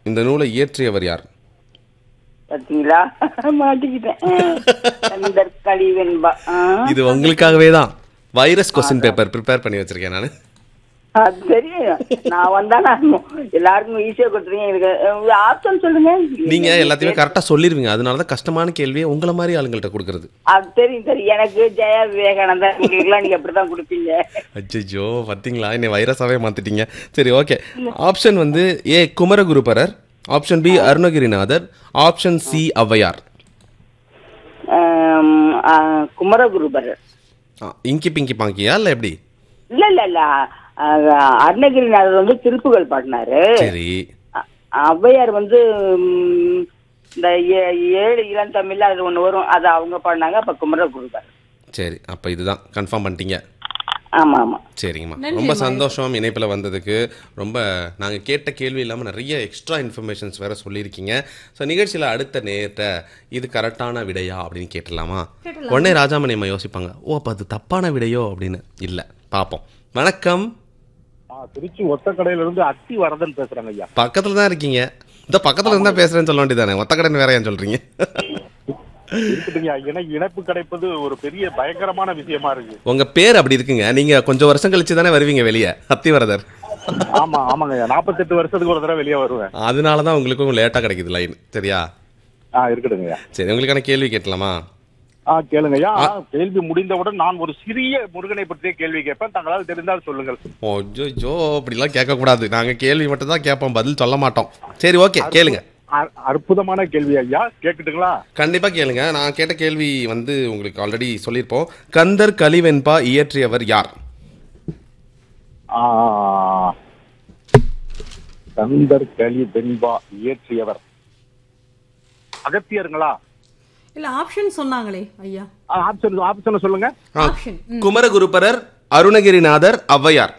இந்த நூலை இயற்றியவர் யார் பாத்தீங்களா மாட்டிக்கிட்டேன் கந்தர் கழிவென்பா ஆ, இது உங்களுக்காகவே தான் வைரஸ் கொஸ்டின் பேப்பர் ப்ரிப்பேர் பண்ணி வச்சிருக்கேன் நான் அது தெரியும் நான் வந்தா நான் எல்லாருக்கும் ஈஸியா கொடுத்துருங்க எனக்கு ஆப்ஷன் சொல்லுங்க நீங்க எல்லாத்தையுமே கரெக்டா சொல்லிருவீங்க அதனால தான் கஷ்டமான கேள்வியை உங்களை மாதிரி ஆளுங்கள்ட்ட கொடுக்கறது அது தெரியும் தெரியும் எனக்கு ஜெயா விவேகானந்தா எல்லாம் நீங்க அப்படிதான் கொடுப்பீங்க அச்சோ பார்த்தீங்களா என்னை வைரஸாவே மாத்திட்டீங்க சரி ஓகே ஆப்ஷன் வந்து A Kumaraguruparar option B Arunagirinathar option C Avvaiyar ஆம், ஆ, குமரகுருபரர் ஆ, இங்கி பிங்கி பாங்கியா இல்ல எப்படி இல்ல இல்ல இல்ல ஆ, அருணகிரிநாதர் வந்து திருப்புகள் பாடினாரு சரி அ- ஔவையார் வந்து ம், இந்த ஏ- ஏழு இளந்தமிழ்ல அது ஒண்ணு வரும் அது அவங்க பாடினாங்க அப்ப குமரகுருபர் சரி அப்ப இதுதான் கன்ஃபார்ம் பண்ணிட்டீங்க ஆமா ஆமா சரிங்கம்மா ரொம்ப சந்தோஷம் இணைப்பில் வந்ததுக்கு ரொம்ப நாங்கள் கேட்ட கேள்வி இல்லாமல் நிறைய எக்ஸ்ட்ரா இன்ஃபர்மேஷன்ஸ் வேற சொல்லியிருக்கீங்க ஸோ நிகழ்ச்சியில் அடுத்த நேரத்தை இது கரெக்டான விடையா அப்படின்னு கேட்டலாமா உடனே ராஜாமணி அம்மா யோசிப்பாங்க ஓ அப்போ அது தப்பான விடையோ அப்படின்னு இல்லை பார்ப்போம் வணக்கம் ஆ, திருச்சி ஒத்தக்கடையில இருந்து அத்தி வரதன் பேசுறாங்க ஐயா பக்கத்தில் தான் இருக்கீங்க இந்த பக்கத்தில் இருந்தால் பேசுகிறேன்னு சொல்ல வேண்டியதானே ஒத்தக்கடன் வேற ஏன் சொல்கிறீங்க இருக்குதுங்க இணை இணைப்பு கிடைப்பது ஒரு பெரிய பயங்கரமான விஷயமா இருக்கு உங்கள் பேர் அப்படி இருக்குங்க நீங்கள் கொஞ்சம் வருஷம் கழிச்சு தானே வருவீங்க வெளியே அத்திவரதர் ஆமா ஆமாங்க ஐயா நாற்பத்தெட்டு வருஷத்துக்கு ஒரு தடவை வெளியே வருவேன் அதனால தான் உங்களுக்கும் லேட்டாக கிடைக்குது லைன் சரியா ஆ இருக்கட்டுங்க ஐயா சரி உங்களுக்கான கேள்வி கேட்கலாமா ஆ கேளுங்க ஐயா கேள்வி முடிந்தவுடன் நான் ஒரு சிறிய முருகனை பற்றிய கேள்வி கேட்பேன் தங்களால் தெரிந்தால் சொல்லுங்கள் ஓஜோ அப்படிலாம் கேட்கக்கூடாது நாங்கள் கேள்வி மட்டும் தான் கேட்போம் பதில் சொல்ல மாட்டோம் சரி ஓகே கேளுங்க அ- அற்புதமான கேள்வி ஐயா கேட்கட்டுங்களா கண்டிப்பாக கேளுங்க நான் கேட்ட கேள்வி வந்து உங்களுக்கு ஆல்ரெடி சொல்லியிருப்போம் கந்தர் கலிவெண்பா இயற்றியவர் யார் ஆ, கந்தர் கலி வெண்பா இயற்றியவர் அகத்தியருங்களா இல்ல ஆப்ஷன் சொன்னாங்களே ஐயா ஆ, ஆப்ஷன் ஆப்ஷனை சொல்லுங்க ஆ, ஆப்ஷன் ம். குமரகுருபரர் அருணகிரிநாதர் ஔவையார்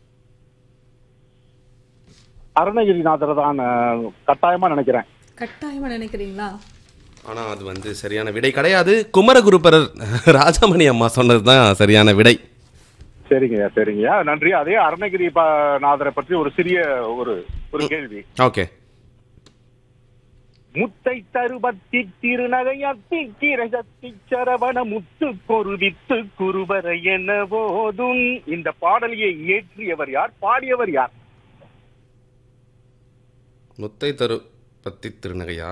அருணகிரிநாதர் தான் அ, கட்டாயமா நினைக்கிறேன் கட்டாயமா நினைக்கிறீங்களா ஆனால் அது வந்து சரியான விடை கிடையாது குமரகுருபரர் ராஜாமணி அம்மா சொன்னது தான் சரியான விடை சரிங்கய்யா சரிங்கய்யா நன்றி அதே அருணகிரி ப- நாதரை பற்றி ஒரு சிறிய ஒரு ஒரு கேள்வி ஓகே முத்தை தருபத்தி திருநகையத்தி கிரகத்தி சரவண முத்து பொருவித்து குருவர என போதும் இந்த பாடலியை இயற்றியவர் யார் பாடியவர் யார் முத்தை தரு பத்தி திருநகையா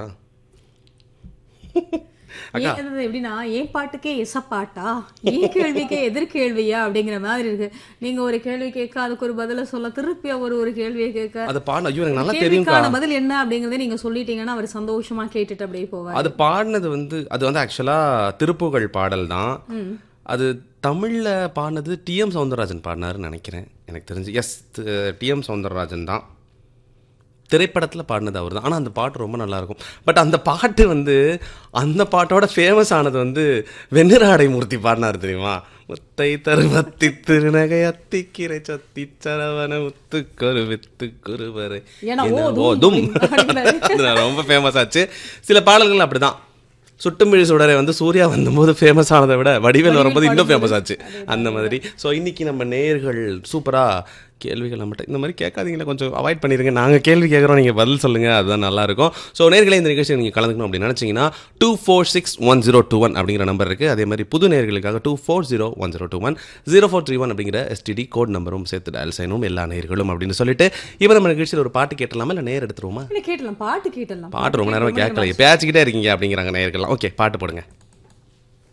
ஏன் அது எப்படின்னா ஏன் பாட்டுக்கே எச பாட்டா ஏன் கேள்விக்கே எதிர்கேள்வியா அப்படிங்கிற மாதிரி இருக்கு நீங்க ஒரு கேள்வி கேட்க அதுக்கு ஒரு பதில சொல்ல திருப்பி ஒரு ஒரு கேள்வியை கேட்க அது பாட ஐயோ எனக்கு நல்லா தெரியும்க்கா கேள்விக்கான பதில் என்ன அப்படிங்கறத நீங்க சொல்லிட்டீங்கன்னா அவர் சந்தோஷமா கேட்டுட்டு அப்படியே போவார் அது பாடினது வந்து அது வந்து ஆக்சுவலாக திருப்புகழ் பாடல் தான் அது தமிழில் பாடினது டிஎம் சவுந்தரராஜன் பாடினாருன்னு நினைக்கிறேன் எனக்கு தெரிஞ்சு எஸ் டிஎம் சவுந்தரராஜன் தான் திரைப்படத்தில் பாடினது அவர் தான் ஆனால் அந்த பாட்டு ரொம்ப நல்லாயிருக்கும் பட் அந்த பாட்டு வந்து அந்த பாட்டோட ஃபேமஸ் ஆனது வந்து வெண்ணிராடை மூர்த்தி பாடினார் தெரியுமா முத்தை தருவத்தி திருநகை அத்திக்கிரை சத்தி சரவண முத்து கொரு வித்து குருவரை ஏன்னா என ஓதும் ஓதும் அப்படிங்கிறாரு. அது ரொம்ப ஃபேமஸ் ஆச்சு சில பாடல்கள் அப்படிதான் சுட்டுமிழி சுடரை வந்து சூர்யா வந்தபோது ஃபேமஸ் ஆனதை விட வடிவேல் வரும்போது இன்னும் ஃபேமஸ் ஆச்சு அந்த மாதிரி ஸோ இன்னைக்கு நம்ம நேயர்கள் சூப்பராக கேள்விகள் நம்மகிட்ட இந்த மாதிரி கேட்காதீங்களே கொஞ்சம் அவாய்ட் பண்ணிடுங்க நாங்கள் கேள்வி கேட்குறோம் நீங்கள் பதில் சொல்லுங்கள் அதுதான் நல்லாயிருக்கும் ஸோ நேர்களை இந்த நிகழ்ச்சியை நீங்கள் கலந்துக்கணும் அப்படின்னு நினச்சிங்கன்னா two four six one zero two one அப்படிங்கிற நம்பர் இருக்குது அதே மாதிரி புது நேர்களுக்காக two four zero one zero two one zero four three one அப்படிங்கிற எஸ்டிடி கோட் நம்பரும் சேர்த்து டயல் செய்யணும் எல்லா நேர்களும் அப்படின்னு சொல்லிட்டு இப்போ நம்ம நிகழ்ச்சியில் ஒரு பாட்டு கேட்டலாமா இல்லை நேர் எடுத்துருவோமா இல்ல கேட்டலாம் பாட்டு கேட்டலாம் பாட்டு ரொம்ப நேரமா கேட்கல பேச்சுக்கிட்டே இருக்கீங்க அப்படிங்கிறாங்க நேயர்கள்லாம் ஓகே பாட்டு போடுங்க